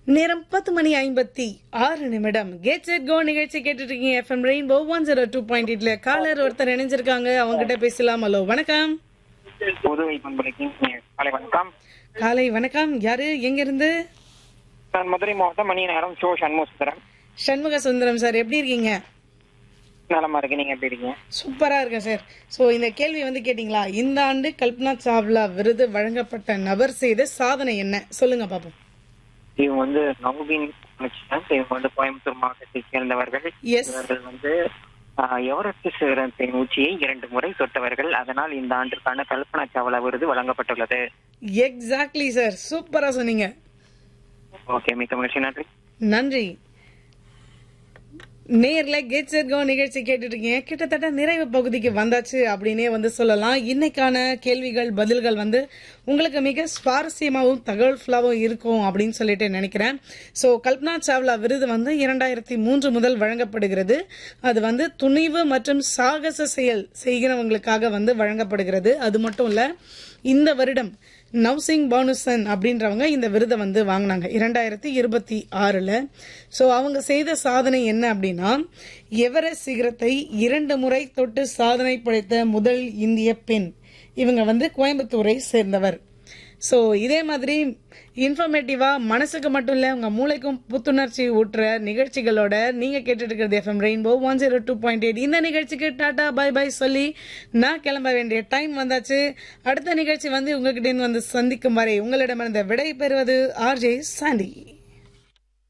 நேரம் பத்து மணி ஐம்பத்தி ஆறு நிமிடம் கேட் செட் கோ நிகழ்ச்சி கேட்டுட்டு இருக்கீங்க FM Rainbow one zero two point எயிட்ல காலர் ஒருத்தர் இணைஞ்சிருக்காங்க அவங்க கிட்ட பேசலாம் ஹலோ வணக்கம் புதுவை பண்பலைக்கு காலை வணக்கம் காலை வணக்கம் யாரு எங்க இருந்து நான் மதுரை மாவட்டம் மணி நேரம் ஷோ சண்முகசுந்தரம் சண்முக சுந்தரம் சார் எப்படி இருக்கீங்க நலமா இருக்கு நீங்க எப்படி இருக்கீங்க சூப்பரா இருக்கேன் சார் சோ இந்த கேள்வி வந்து கேட்டீங்களா இந்த ஆண்டு கல்பனா சாவ்லா விருது வழங்கப்பட்ட நபர் செய்த சாதனை என்ன சொல்லுங்க பாப்போம் இவங்க வந்து நவீன் அமைச்சர் இவங்க வந்து கோயம்புத்தூர் மாவட்டத்தை சேர்ந்தவர்கள் எஸ் இவர்கள் வந்து ஆஹ், எவரெஸ்ட் சிகரத்தின் உச்சியை இரண்டு முறை தொட்டவர்கள் அதனால் இந்த ஆண்டிற்கான கல்பனா சாவ்லா விருது வழங்கப்பட்டுள்ளது எக்ஸாக்ட்லி சார் சூப்பரா சொன்னீங்க ஓகே மிக்க மகிழ்ச்சி நன்றி நன்றி நேர்ல கெட் செட் கோ நிகழ்ச்சி கேட்டுட்டு இருக்கீங்க கிட்டத்தட்ட நிறைவு பகுதிக்கு வந்தாச்சு அப்படின்னே வந்து சொல்லலாம் இன்னைக்கான கேள்விகள் பதில்கள் வந்து உங்களுக்கு மிக சுவாரஸ்யமாகவும் தகவல்ஃபுல்லாகவும் இருக்கும் அப்படின்னு சொல்லிட்டு நினைக்கிறேன் ஸோ கல்பனா சாவ்லா விருது வந்து இரண்டாயிரத்தி மூன்று முதல் வழங்கப்படுகிறது அது வந்து துணிவு மற்றும் சாகச செயல் செய்கிறவங்களுக்காக வந்து வழங்கப்படுகிறது அது மட்டும் இல்ல இந்த வருடம் நவ்சிங் பானுசன் அப்படின்றவங்க இந்த விருதை வந்து வாங்கினாங்க இரண்டாயிரத்தி இருபத்தி ஆறுல ஸோ அவங்க செய்த சாதனை என்ன அப்படின்னா எவரெஸ்ட் சிகரத்தை இரண்டு முறை தொட்டு சாதனை படைத்த முதல் இந்திய பெண் இவங்க வந்து கோயம்புத்தூரை சேர்ந்தவர் ஸோ இதே மாதிரி இன்ஃபர்மேட்டிவா மனசுக்கு மட்டும் இல்ல உங்க மூளைக்கும் புத்துணர்ச்சி ஊட்டுற நிகழ்ச்சிகளோட நீங்க கேட்டுட்டு இருக்கிறது FM Rainbow one zero two point eight இந்த நிகழ்ச்சிக்கு டாடா பை பை சொல்லி நான் கிளம்ப வேண்டிய டைம் வந்தாச்சு அடுத்த நிகழ்ச்சி வந்து உங்ககிட்ட இருந்து வந்து சந்திக்கும் வரை உங்களிடமிருந்து விடை பெறுவது ஆர்ஜே சாண்டி